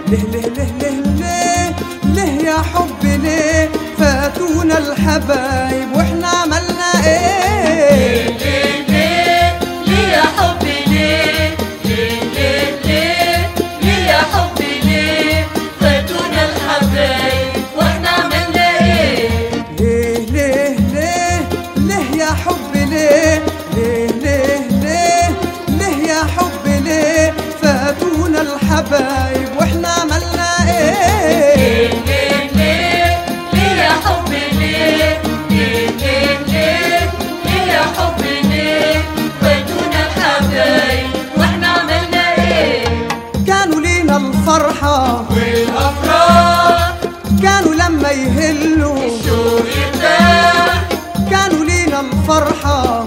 ليه ليه ليه ليه ليه ليه يا حبي ليه فاتونا الحبايب واحنا عملنا ايه ليه ليه ليه يا حبي ليه ليه ليه ليه ليه يا حبي ليه فاتونا الحبايب واحنا عملنا ايه ليه ليه ليه ليه يا حبي ليه ليه ليه ليه ليه يا حبي ليه فاتونا الحبايب واحنا عملنا ايه ليه ليه ليه يا حبي ليه ليه ليه ليه ليه يا حبي ليه فاتونا الحبايب واحنا عملنا ايه كانوا لينا الفرحة والافراح كانوا لما يهلوا الشوق يرتاح كانوا لينا الفرحة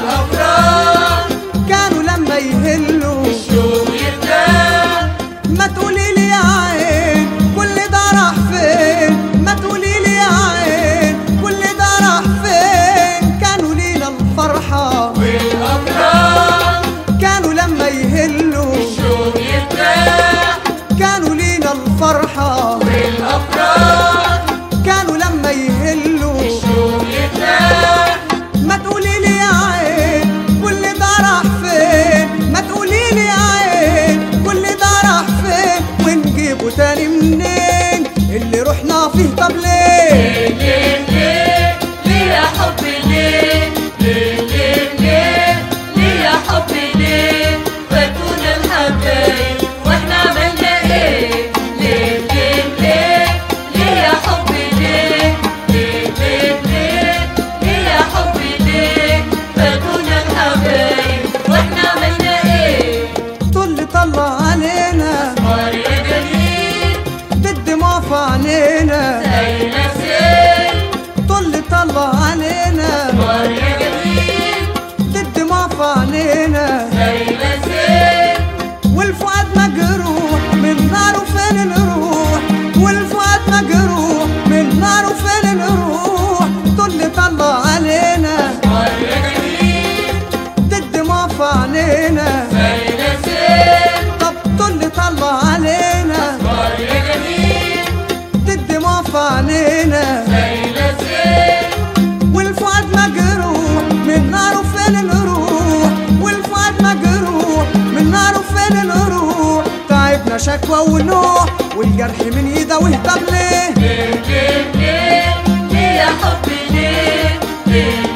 والافراح كانوا لما يهلوا الشوق يرتاح ما تقولي لي يا عين كل ده راح فين ما تقولي لي يا عين كل ده راح فين كانوا لينا الفرحة والافراح كانوا لما يهلوا الشوق يرتاح كانوا لينا الفرحة والافراح كانوا لما يهلوا الشوق يرتاح ما تقولي لي يا عين كل ده راح فين ما تقولي لي يا عين كل ده راح فين ونجيبه تاني منين اللي رحنا فيه طب ليه ليه ليه ليه يا حبي ليه ليه ليه ليه ليه يا حبي ليه فاتونا الحبايب واحنا عملنا ايه ليه ليه ليه ليه يا حبي ليه ليه ليه ليه ليه يا حبي ليه فاتونا الحبايب واحنا عملنا ايه طل طلع علينا نار يا جميل بالدموع في عينينا زي نسيم طل طلع علينا نار يا جميل بالدموع في عينينا زي نسيم والفؤاد مجروح من ناره فين نروح والفؤاد مجروح من ناره فين نروح طل طلع علينا نار يا جميل الدموع في عينينا زي نسيم طب طل طلع علينا نار يا جميل الدموع في عينينا زي نسيم والفؤاد مجروح من ناره فين نروح والفؤاد مجروح من ناره فين نروح تعبنا شكوى ونوح والجرح من يداويه طب ليه ليه ليه ليه ليه يا حبي ليه ليه